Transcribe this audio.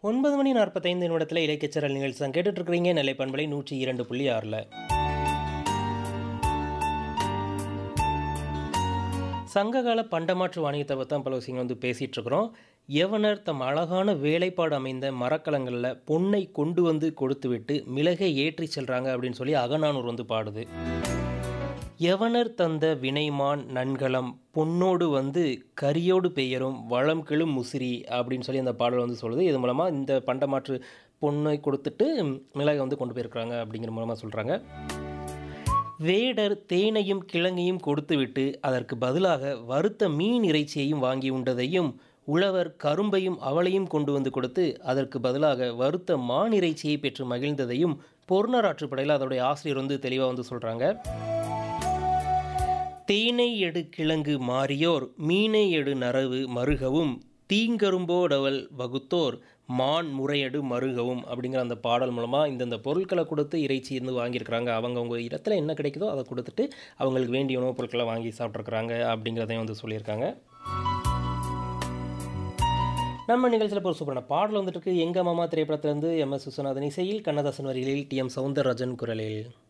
ஒன்பது மணி நாற்பத்தைந்து நிமிடத்தில் இலக்கியச்சரல் நிகழ்ச்சி தான் கேட்டுட்டு இருக்கிறீங்க நெல்லை பண்பலை நூற்றி இரண்டு புள்ளி ஆறில் சங்ககால பண்டமாற்று வாணிகத்தை பற்றி தான் பல விஷயங்கள் வந்து பேசிகிட்டு இருக்கிறோம் யவனர் தம் அழகான வேலைப்பாடு அமைந்த மரக்கலங்களில் பொன்னை கொண்டு வந்து கொடுத்துவிட்டு மிளகை ஏற்றி செல்றாங்க அப்படின்னு சொல்லி அகநானூர் வந்து பாடுது யவனர் தந்த வினைமான் நன்கலம் பொன்னோடு வந்து கரியோடு பெயரும் வளம் கெழும் முசிறி அப்படின்னு சொல்லி அந்த பாடல் வந்து சொல்லுது இது மூலமாக இந்த பண்டமாற்று பொண்ணை கொடுத்துட்டு மிளகை வந்து கொண்டு போயிருக்கிறாங்க அப்படிங்கிற மூலமாக சொல்கிறாங்க வேடர் தேனையும் கிழங்கையும் கொடுத்துவிட்டு அதற்கு பதிலாக வறுத்த மீன் இறைச்சியையும் வாங்கி உண்டதையும் உழவர் கரும்பையும் அவளையும் கொண்டு வந்து கொடுத்து அதற்கு பதிலாக வறுத்த மான் இறைச்சியை பெற்று மகிழ்ந்ததையும் பொருணராற்றுப்படையில் அதோடைய ஆசிரியர் வந்து தெளிவாக வந்து சொல்கிறாங்க தேனை எடு கிழங்கு மாறியோர் மீனை எடு நரவு மருகவும் தீங்கரும்போடவள் வகுத்தோர் மான் முறையடு மருகவும் அப்படிங்கிற அந்த பாடல் மூலமாக இந்தந்த பொருட்களை கொடுத்து இறைச்சி இருந்து வாங்கியிருக்கிறாங்க அவங்கவுங்க இடத்துல என்ன கிடைக்குதோ அதை கொடுத்துட்டு அவங்களுக்கு வேண்டிய உணவுப் பொருட்களை வாங்கி சாப்பிட்ருக்குறாங்க அப்படிங்கிறதையும் வந்து சொல்லியிருக்காங்க நம்ம நிகழ்ச்சியில் ஒரு சூப்பரான பாடல் வந்துட்டு இருக்கு எங்க மாமா திரைப்படத்திலிருந்து எம் எஸ் விஸ்வநாதன் இசையில் கண்ணதாசன் வரிகளில் டி எம் சவுந்தரராஜன் குரலில்